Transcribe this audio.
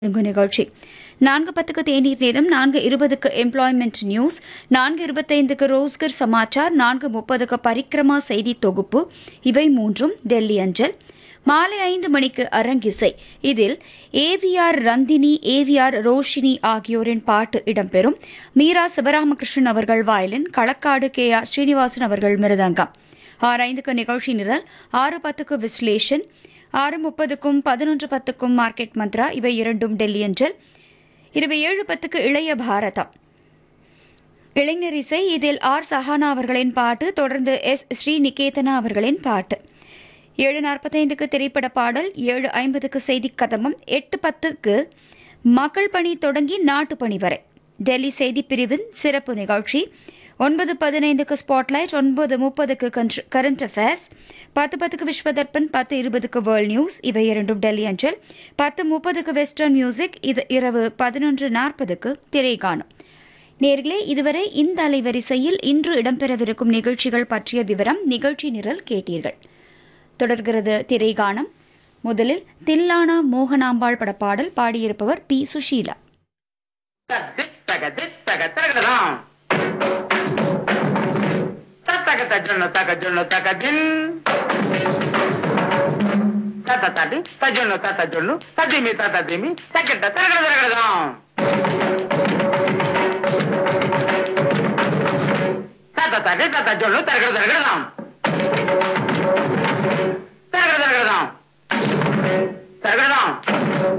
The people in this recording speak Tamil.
இங்கு நிகழ்ச்சி நான்கு பத்துக்கு தேநீர் நேரம் நான்கு இருபதுக்கு எம்ப்ளாய்மெண்ட் நியூஸ் நான்கு இருபத்தைந்துக்கு ரோஸ்கர் சமாச்சார் நான்கு முப்பதுக்கு பரிக்ரமா செய்தி தொகுப்பு இவை மூன்றும் டெல்லி அஞ்சல் மாலை ஐந்து மணிக்கு அரங்கிசை இதில் ஏவிஆர் ரந்தினி ஏவிஆர் ரோஷினி ஆகியோரின் பாட்டு இடம்பெறும் மீரா சிவராமகிருஷ்ணன் அவர்கள் violin Kalakkad K R Srinivasan அவர்கள் மிருதங்கம் ஆறு ஐந்துக்கு நிகழ்ச்சி நிரல் ஆறு பத்துக்கு விஸ்லேஷன் ஆறு முப்பதுக்கும் பதினொன்று பத்துக்கும் மார்க்கெட் மந்த்ரா இவை இரண்டும் டெல்லி அஞ்சல் இருபது ஏழு பத்துக்கு இளைய பாரதம் இளைஞர் இசை இதில் ஆர் சஹானா அவர்களின் பாட்டு தொடர்ந்து எஸ் ஸ்ரீ நிகேதனா அவர்களின் பாட்டு ஏழு நாற்பத்தைந்துக்கு திரைப்பட பாடல் ஏழு ஐம்பதுக்கு செய்திக் கதமம் எட்டு பத்துக்கு மக்கள் பணி தொடங்கி நாட்டு பணி வரை டெல்லி செய்திப் பிரிவின் சிறப்பு நிகழ்ச்சி ஒன்பது பதினைந்துக்கு ஸ்பாட்லைட் ஒன்பது முப்பதுக்கு கரண்ட் அஃபேர்ஸ் பத்து பத்துக்கு விஸ்வதர்பன் பத்து இருபதுக்கு வேர்ல்ட் நியூஸ் இவை இரண்டும் டெல்லி அஞ்சல் பத்து முப்பதுக்கு வெஸ்டர்ன் மியூசிக் இது இரவு பதினொன்று நாற்பதுக்கு திரை காணும் நேர்களே இதுவரை இந்த அலைவரிசையில் இன்று இடம்பெறவிருக்கும் நிகழ்ச்சிகள் பற்றிய விவரம் நிகழ்ச்சி நிரல் கேட்டீர்கள் தொடர்கிறது திரைகானம் முதலில் தில்லானா மோகனாம்பாள் படப்பாடல் பாடியிருப்பவர் பி சுஷீலா தித்தக தித்தக தகடலாம் தத்தக தஜொன்ன தக ஜொன்ன தக தின் தத்த தடி தஜொன்ன தத்த ஜொன்னு ததிமி தத்த திமி தக்கெட்ட தரகட தரகடலாம் தத்த தடி தத்த ஜொன்னு தரகட தரகடலாம் தரகட தரகடலாம் தரகடலாம்